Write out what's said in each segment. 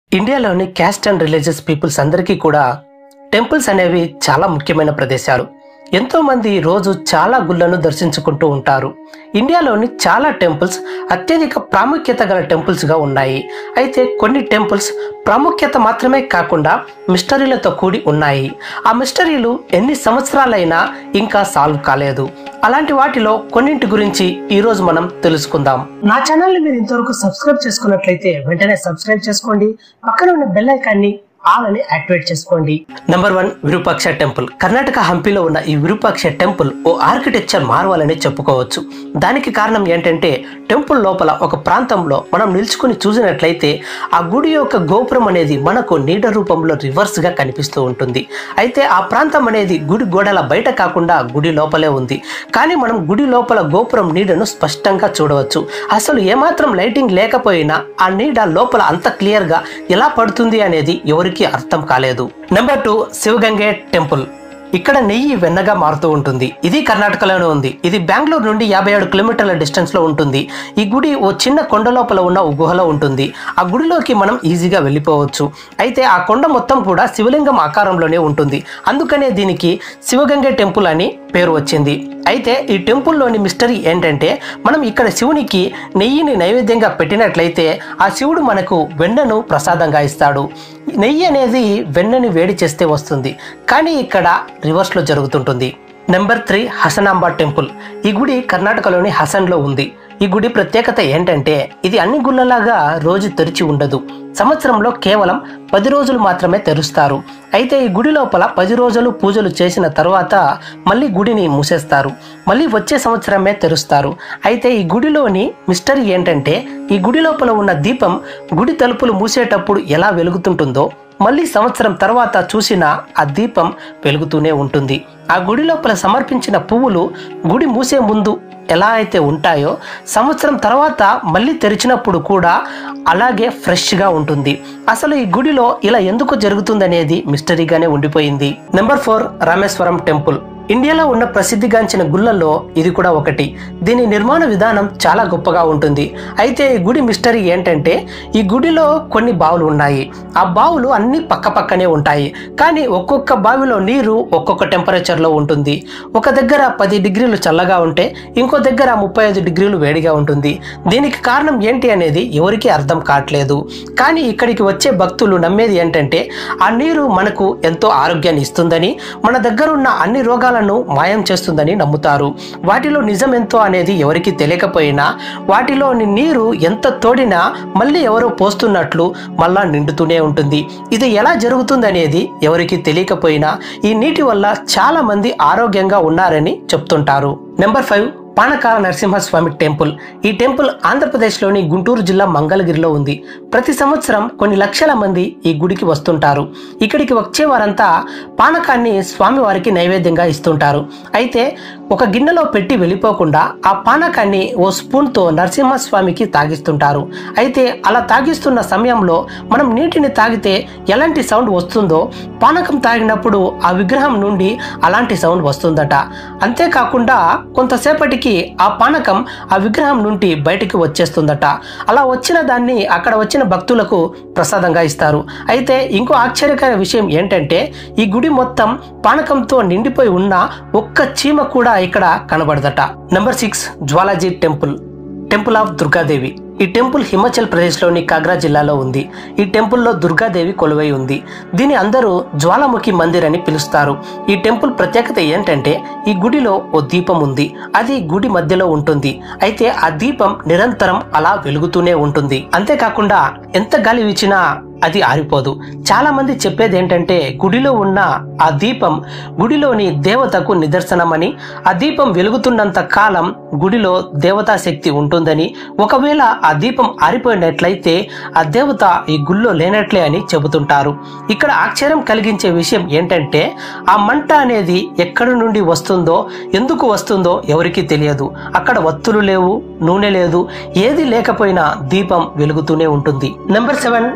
ఇండియాలోని caste and religious peoples అందరికీ కూడా టెంపుల్స్ అనేవి చాలా ముఖ్యమైన ప్రదేశాలు ఎంతో మంది రోజు చాలా గుళ్ళను దర్శించుకుంటూ ఉంటారు ఇండియాలోని చాలా టెంపుల్స్ అత్యధిక ప్రాముఖ్యత గల టెంపుల్స్ గా ఉన్నాయి అయితే కొన్ని టెంపుల్స్ ప్రాముఖ్యత మాత్రమే కాకుండా మిస్టరీలతో కూడి ఉన్నాయి ఆ మిస్టరీలు ఎన్ని సంవత్సరాలైనా ఇంకా సాల్వ్ కాలేదు అలాంటి వాటిలో కొన్నింటి గురించి ఈ రోజు మనం తెలుసుకుందాం నా ఛానల్ ని మీరు ఇంతవరకు సబ్స్క్రైబ్ చేసుకున్నట్లయితే వెంటనే సబ్స్క్రైబ్ చేసుకోండి పక్కన ఉన్న బెల్ ఐకాన్ని ఆల్ అని యాక్టివేట్ చేసుకోండి number one Virupaksha temple Karnataka హంపీలో ఉన్న ఈ విరూపాక్ష టెంపుల్ ఓ ఆర్కిటెక్చర్ మార్వల్ అని చెప్పుకోవచ్చు దానికి కారణం ఏంటంటే టెంపుల్ లోపల ఒక ప్రాంతంలో మనం నిల్చుకుని చూసినట్లయితే ఆ గుడి యొక్క గోపురం అనేది మనకు నీడ రూపంలో రివర్స్ గా కనిపిస్తూ ఉంటుంది అయితే ఆ ప్రాంతం అనేది గుడి గోడల బయట కాకుండా గుడి లోపలే ఉంది కానీ మనం గుడి లోపల గోపురం నీడను స్పష్టంగా చూడవచ్చు అసలు ఏమాత్రం లైటింగ్ లేకపోయినా ఆ నీడ లోపల అంత క్లియర్ గా ఎలా పడుతుంది అనేది ఎవరికి అర్థం కాలేదు నెంబర్ టూ శివగంగే టెంపుల్ ఇక్కడ నెయ్యి వెన్నగా మారుతూ ఉంటుంది ఇది కర్ణాటకలోనే ఉంది ఇది బెంగళూరు నుండి యాభై ఏడు కిలోమీటర్ల డిస్టెన్స్ లో ఉంటుంది ఈ గుడి ఓ చిన్న కొండ లోపల ఉన్న ఓ గుహలో ఉంటుంది ఆ గుడిలోకి మనం ఈజీగా వెళ్ళిపోవచ్చు అయితే ఆ కొండ మొత్తం కూడా శివలింగం ఆకారంలోనే ఉంటుంది అందుకనే దీనికి శివగంగే టెంపుల్ అని పేరు వచ్చింది అయితే ఈ టెంపుల్లోని మిస్టరీ ఏంటంటే మనం ఇక్కడ శివునికి నెయ్యిని నైవేద్యంగా పెట్టినట్లయితే ఆ శివుడు మనకు వెన్నను ప్రసాదంగా ఇస్తాడు నెయ్యి అనేది వెన్నని వేడి చేస్తే వస్తుంది కానీ ఇక్కడ రివర్స్లో జరుగుతుంటుంది నెంబర్ త్రీ హసనాంబ టెంపుల్ ఈ గుడి కర్ణాటకలోని హసన్లో ఉంది ఈ గుడి ప్రత్యేకత ఏంటంటే ఇది అన్ని గుళ్ళలాగా రోజు తెరిచి ఉండదు సంవత్సరంలో కేవలం పది రోజులు మాత్రమే తెరుస్తారు అయితే ఈ గుడి లోపల పది రోజులు పూజలు చేసిన తర్వాత మళ్ళీ గుడిని మూసేస్తారు మళ్ళీ వచ్చే సంవత్సరమే తెరుస్తారు అయితే ఈ గుడిలోని మిస్టరీ ఏంటంటే ఈ గుడి లోపల ఉన్న దీపం గుడి తలుపులు మూసేటప్పుడు ఎలా వెలుగుతుంటుందో మళ్ళీ సంవత్సరం తర్వాత చూసిన ఆ దీపం వెలుగుతూనే ఉంటుంది ఆ గుడి లోపల సమర్పించిన పువ్వులు గుడి మూసే ముందు ఎలా అయితే ఉంటాయో సంవత్సరం తర్వాత మళ్ళీ తెరిచినప్పుడు కూడా అలాగే ఫ్రెష్గా ఉంటుంది అసలు ఈ గుడిలో ఇలా ఎందుకు జరుగుతుందనేది మిస్టరీగానే ఉండిపోయింది నెంబర్ ఫోర్ రామేశ్వరం టెంపుల్ ఇండియాలో ఉన్న ప్రసిద్ధిగాంచిన గుళ్ళల్లో ఇది కూడా ఒకటి దీని నిర్మాణ విధానం చాలా గొప్పగా ఉంటుంది అయితే ఈ గుడి మిస్టరీ ఏంటంటే ఈ గుడిలో కొన్ని బావులు ఉన్నాయి ఆ బావులు అన్ని పక్క పక్కనే ఉంటాయి కానీ ఒక్కొక్క బావిలో నీరు ఒక్కొక్క టెంపరేచర్లో ఉంటుంది ఒక దగ్గర పది డిగ్రీలు చల్లగా ఉంటే ఇంకో దగ్గర ముప్పై ఐదు డిగ్రీలు వేడిగా ఉంటుంది దీనికి కారణం ఏంటి అనేది ఎవరికీ అర్థం కావట్లేదు కానీ ఇక్కడికి వచ్చే భక్తులు నమ్మేది ఏంటంటే ఆ నీరు మనకు ఎంతో ఆరోగ్యాన్ని ఇస్తుందని మన దగ్గర ఉన్న అన్ని రోగాలను మాయం చేస్తుందని నమ్ముతారు వాటిలో నిజం ఎంతో అనేది ఎవరికి తెలియకపోయినా వాటిలోని నీరు ఎంత తోడినా మళ్ళీ ఎవరో పోస్తున్నట్లు మళ్ళా నిండుతూనే ఉంటుంది ఇది ఎలా జరుగుతుందనేది ఎవరికి తెలియకపోయినా ఈ నీటి వల్ల చాలా మంది ఆరోగ్యంగా ఉన్నారని చెప్తుంటారు number five Panakala Narasimhaswamy temple ఈ టెంపుల్ ఆంధ్రప్రదేశ్లోని గుంటూరు జిల్లా మంగళగిరిలో ఉంది ప్రతి సంవత్సరం కొన్ని లక్షల మంది ఈ గుడికి వస్తుంటారు ఇక్కడికి వచ్చే వారంతా పానకాన్ని స్వామివారికి నైవేద్యంగా ఇస్తుంటారు అయితే ఒక గిన్నెలో పెట్టి వెళ్ళిపోకుండా ఆ పానకాన్ని ఓ స్పూన్తో నరసింహస్వామికి తాగిస్తుంటారు అయితే అలా తాగిస్తున్న సమయంలో మనం నీటిని తాగితే ఎలాంటి సౌండ్ వస్తుందో పానకం తాగినప్పుడు ఆ విగ్రహం నుండి అలాంటి సౌండ్ వస్తుందట అంతేకాకుండా కొంతసేపటికి ఆ పానకం ఆ విగ్రహం నుండి బయటికి వచ్చేస్తుందట అలా వచ్చిన దాన్ని అక్కడ వచ్చిన భక్తులకు ప్రసాదంగా ఇస్తారు అయితే ఇంకో ఆశ్చర్యకర విషయం ఏంటంటే ఈ గుడి మొత్తం పానకంతో నిండిపోయి ఉన్న ఒక్క చీమ కూడా ఇక్కడ కనబడదట number six Jwalaji temple temple of Durgadevi ఈ టెంపుల్ హిమాచల్ ప్రదేశ్లోని కాగ్రా జిల్లాలో ఉంది ఈ టెంపుల్లో దుర్గాదేవి కొలువై ఉంది దీని అందరూ జ్వాలాముఖి మందిర్ అని పిలుస్తారు ఈ టెంపుల్ ప్రత్యేకత ఏంటంటే ఈ గుడిలో ఓ దీపం ఉంది అది గుడి మధ్యలో ఉంటుంది అయితే ఆ దీపం నిరంతరం అలా వెలుగుతూనే ఉంటుంది అంతేకాకుండా ఎంత గాలి వీచినా అది ఆరిపోదు చాలా మంది చెప్పేది ఏంటంటే గుడిలో ఉన్న ఆ దీపం గుడిలోని దేవతకు నిదర్శనమని ఆ దీపం వెలుగుతున్నంత కాలం గుడిలో దేవతా శక్తి ఉంటుందని ఒకవేళ ఆ దీపం ఆరిపోయినట్లయితే ఆ దేవత ఈ గుళ్ళో లేనట్లే అని చెబుతుంటారు ఇక్కడ ఆశ్చర్యం కలిగించే విషయం ఏంటంటే ఆ మంట అనేది ఎక్కడి నుండి వస్తుందో ఎందుకు వస్తుందో ఎవరికీ తెలియదు అక్కడ వత్తులు లేవు నూనె లేదు ఏది లేకపోయినా దీపం వెలుగుతూనే ఉంటుంది number seven Nanjunde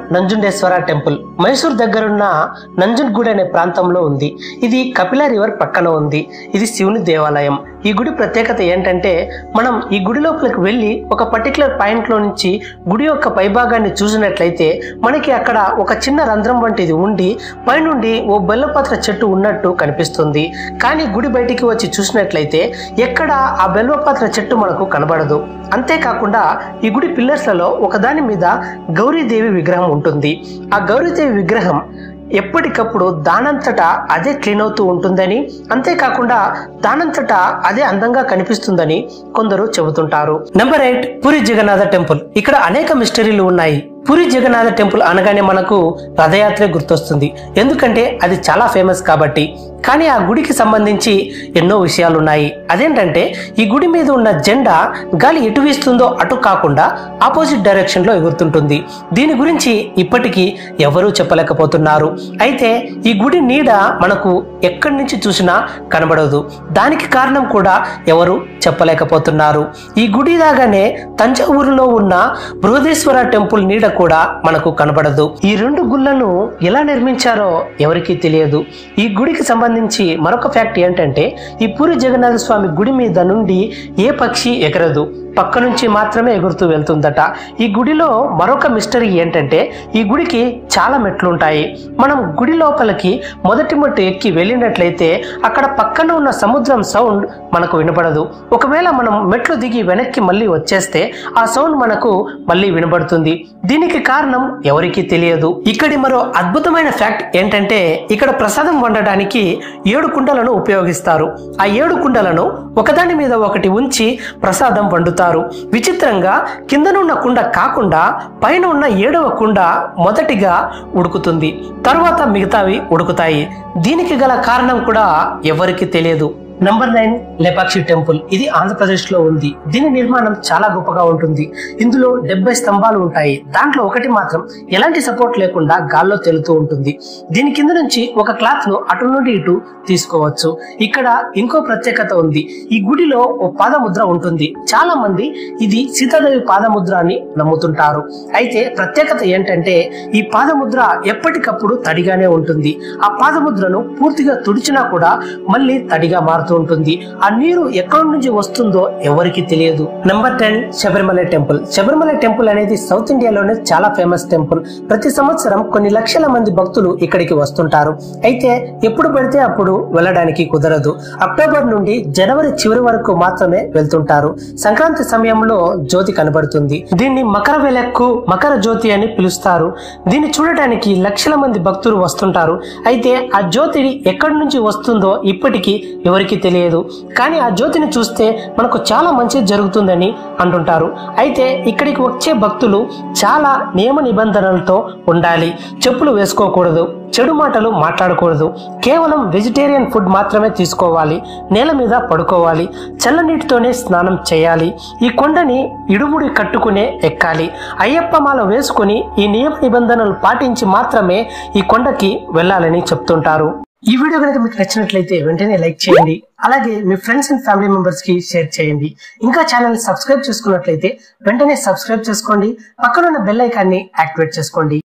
Brihadeshwara temple Mysore దగ్గరున్న నంజన్గూడ్ అనే ప్రాంతంలో ఉంది ఇది కపిల రివర్ పక్కన ఉంది ఇది శివుని దేవాలయం ఈ గుడి ప్రత్యేకత ఏంటంటే మనం ఈ గుడి లోపలికి వెళ్ళి ఒక పర్టికులర్ పాయింట్ లో నుంచి గుడి యొక్క పైభాగాన్ని చూసినట్లయితే మనకి అక్కడ ఒక చిన్న రంధ్రం వంటిది ఉండి పైనుండి ఓ బెల్లపత్ర చెట్టు ఉన్నట్టు కనిపిస్తుంది కానీ గుడి బయటికి వచ్చి చూసినట్లయితే ఎక్కడ ఆ బెల్వపత్ర చెట్టు మనకు కనబడదు అంతేకాకుండా ఈ గుడి పిల్లర్స్లలో ఒకదాని మీద గౌరీదేవి విగ్రహం ఉంటుంది ఆ గౌరీదేవి విగ్రహం ఎప్పటికప్పుడు దానంతటా అదే క్లీన్ అవుతూ ఉంటుందని అంతేకాకుండా దానంతటా అదే అందంగా కనిపిస్తుందని కొందరు చెబుతుంటారు number eight Puri Jagannatha temple ఇక్కడ అనేక మిస్టరీలు ఉన్నాయి పూరి జగన్నాథ టెంపుల్ అనగానే మనకు రథయాత్రే గుర్తొస్తుంది ఎందుకంటే అది చాలా ఫేమస్ కాబట్టి కానీ ఆ గుడికి సంబంధించి ఎన్నో విషయాలు ఉన్నాయి అదేంటంటే ఈ గుడి మీద ఉన్న జెండా గాలి ఎటు వీస్తుందో అటు కాకుండా ఆపోజిట్ డైరెక్షన్ లో ఎగురుతుంటుంది దీని గురించి ఇప్పటికీ ఎవరూ చెప్పలేకపోతున్నారు అయితే ఈ గుడి నీడ మనకు ఎక్కడి నుంచి చూసినా కనబడదు దానికి కారణం కూడా ఎవరు చెప్పలేకపోతున్నారు ఈ గుడి లాగానే తంజావూరులో ఉన్న బృహదేశ్వర టెంపుల్ నీడ కూడా మనకు కనబడదు ఈ రెండు గుళ్ళను ఎలా నిర్మించారో ఎవరికీ తెలియదు ఈ గుడికి సంబంధించి మరొక ఫ్యాక్ట్ ఏంటంటే ఈ పూరి జగన్నాథ స్వామి గుడి మీద నుండి ఏ పక్షి ఎగరదు పక్క నుంచి మాత్రమే ఎగురుతూ వెళ్తుందట ఈ గుడిలో మరొక మిస్టరీ ఏంటంటే ఈ గుడికి చాలా మెట్లు ఉంటాయి మనం గుడి లోపలికి మొదటి మెట్టు ఎక్కి వెళ్ళినట్లయితే అక్కడ పక్కన ఉన్న సముద్రం సౌండ్ మనకు వినపడదు ఒకవేళ మనం మెట్లు దిగి వెనక్కి మళ్ళీ వచ్చేస్తే ఆ సౌండ్ మనకు మళ్ళీ వినబడుతుంది దీనికి కారణం ఎవరికీ తెలియదు ఇక్కడి మరో అద్భుతమైన ఫ్యాక్ట్ ఏంటంటే ఇక్కడ ప్రసాదం వండడానికి ఏడు కుండలను ఉపయోగిస్తారు ఆ ఏడు కుండలను ఒకదాని మీద ఒకటి ఉంచి ప్రసాదం వండుతారు విచిత్రంగా కిందనున్న కుండ కాకుండా పైన ఉన్న ఏడవ కుండ మొదటిగా ఉడుకుతుంది తర్వాత మిగతావి ఉడుకుతాయి దీనికి గల కారణం కూడా ఎవరికి తెలియదు నంబర్ నైన్ లేపాక్షి టెంపుల్ ఇది ఆంధ్రప్రదేశ్ లో ఉంది దీని నిర్మాణం చాలా గొప్పగా ఉంటుంది ఇందులో డెబ్బై స్తంభాలు ఉంటాయి దాంట్లో ఒకటి మాత్రం ఎలాంటి సపోర్ట్ లేకుండా గాల్లో తేలుతూ ఉంటుంది దీని కింద నుంచి ఒక క్లాత్ ను అటు నుండి ఇటు తీసుకోవచ్చు ఇక్కడ ఇంకో ప్రత్యేకత ఉంది ఈ గుడిలో ఓ పాదముద్ర ఉంటుంది చాలా మంది ఇది సీతాదేవి పాదముద్ర అని నమ్ముతుంటారు అయితే ప్రత్యేకత ఏంటంటే ఈ పాదముద్ర ఎప్పటికప్పుడు తడిగానే ఉంటుంది ఆ పాదముద్రను పూర్తిగా తుడిచినా కూడా మళ్ళీ తడిగా మారుతుంది ఉంటుంది ఆ నీరు ఎక్కడి నుంచి వస్తుందో ఎవరికి తెలియదు number ten Sabarimala temple Sabarimala temple అనేది సౌత్ ఇండియాలోనే చాలా ఫేమస్ టెంపుల్ ప్రతి సంవత్సరం కొన్ని లక్షల మంది భక్తులు ఇక్కడికి వస్తుంటారు అయితే ఎప్పుడు పెడితే అప్పుడు వెళ్ళడానికి కుదరదు అక్టోబర్ నుండి జనవరి చివరి వరకు మాత్రమే వెళ్తుంటారు సంక్రాంతి సమయంలో జ్యోతి కనబడుతుంది దీన్ని మకర వెలక్కు మకర జ్యోతి అని పిలుస్తారు దీన్ని చూడటానికి లక్షల మంది భక్తులు వస్తుంటారు అయితే ఆ జ్యోతి ఎక్కడి నుంచి వస్తుందో ఇప్పటికీ ఎవరికి తెలియదు కానీ ఆ జ్యోతిని చూస్తే మనకు చాలా మంచి జరుగుతుందని అంటుంటారు అయితే ఇక్కడికి వచ్చే భక్తులు చాలా నియమ నిబంధనలతో ఉండాలి చెప్పులు వేసుకోకూడదు చెడు మాటలు మాట్లాడకూడదు కేవలం వెజిటేరియన్ ఫుడ్ మాత్రమే తీసుకోవాలి నేల మీద పడుకోవాలి చల్లనీటితోనే స్నానం చేయాలి ఈ కొండని ఇడుముడి కట్టుకునే ఎక్కాలి అయ్యప్ప మాల వేసుకుని ఈ నియమ నిబంధనలు పాటించి మాత్రమే ఈ కొండకి వెళ్ళాలని చెప్తుంటారు ఈ వీడియో కనుక మీకు నచ్చినట్లయితే వెంటనే లైక్ చేయండి అలాగే మీ ఫ్రెండ్స్ అండ్ ఫ్యామిలీ మెంబర్స్ కి షేర్ చేయండి ఇంకా ఛానల్ సబ్స్క్రైబ్ చేసుకున్నట్లయితే వెంటనే సబ్స్క్రైబ్ చేసుకోండి పక్కనున్న బెల్ ఐకాన్ని యాక్టివేట్ చేసుకోండి